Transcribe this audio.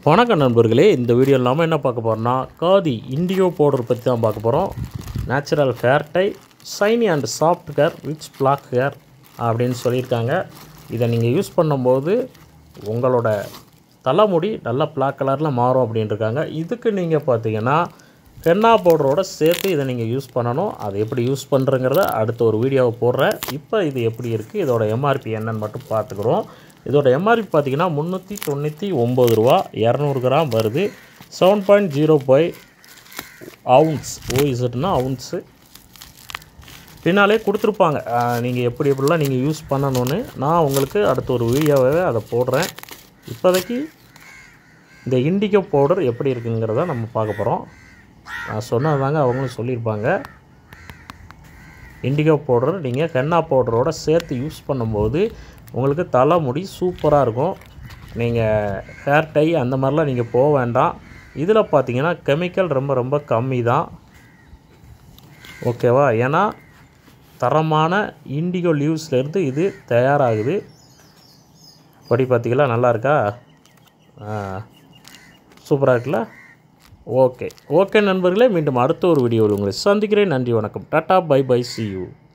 வணக்கம் நண்பர்களே இந்த வீடியோ இல்லாமல் என்ன பார்க்க போகிறோம்னா காதி இண்டிகோ பவுடர் பற்றி தான் பார்க்க போகிறோம் natural hair dye shiny and soft hair rich black hair அப்படின்னு சொல்லியிருக்காங்க இதை நீங்கள் யூஸ் பண்ணும்போது உங்களோட தலைமுடி நல்லா பிளாக் கலரில் மாறும் அப்படின்ட்டுருக்காங்க இதுக்கு நீங்கள் பார்த்தீங்கன்னா ஹென்னா பவுடரோட சேர்த்து இதை நீங்கள் யூஸ் பண்ணணும் அதை எப்படி யூஸ் பண்ணுறங்கிறத அடுத்த ஒரு வீடியோவை போடுறேன் இப்போ இது எப்படி இருக்குது இதோட எம்ஆர்பி என்னன்னு மட்டும் பார்த்துக்குறோம் இதோட எம்ஆர்பி பார்த்தீங்கன்னா முந்நூற்றி தொண்ணூற்றி ஒம்பது ரூபா இரநூறு கிராம் வருது seven point zero five ounce ஓஇசட்னா அவுன்ஸு பின்னாலே கொடுத்துருப்பாங்க நீங்கள் எப்படி எப்படிலாம் நீங்கள் யூஸ் பண்ணணும்னு நான் உங்களுக்கு அடுத்த ஒரு வீடியோவே அதை போடுறேன் இப்போதைக்கு இந்த இண்டிகோ பவுடர் எப்படி இருக்குங்கிறத நம்ம பார்க்க போகிறோம் நான் சொன்னது தாங்க அவங்களும் சொல்லியிருப்பாங்க இண்டிகோ பவுடர் நீங்கள் ஹென்னா பவுடரோட சேர்த்து யூஸ் பண்ணும்போது உங்களுக்கு தலைமுடி சூப்பராக இருக்கும் நீங்கள் ஹேர் டை அந்த மாதிரிலாம் நீங்கள் போக வேண்டாம் இதில் பார்த்தீங்கன்னா கெமிக்கல் ரொம்ப ரொம்ப கம்மி தான் ஓகேவா ஏன்னா தரமான இண்டிகோ லீவ்ஸ்லேருந்து இது தயாராகுது படி பார்த்தீங்களா நல்லா இருக்கா சூப்பராக இருக்குல்ல ஓகே ஓகே நண்பர்களே மீண்டும் அடுத்த ஒரு வீடியோவில் உங்களை சந்திக்கிறேன் நன்றி வணக்கம் டாட்டா பை பை சி யூ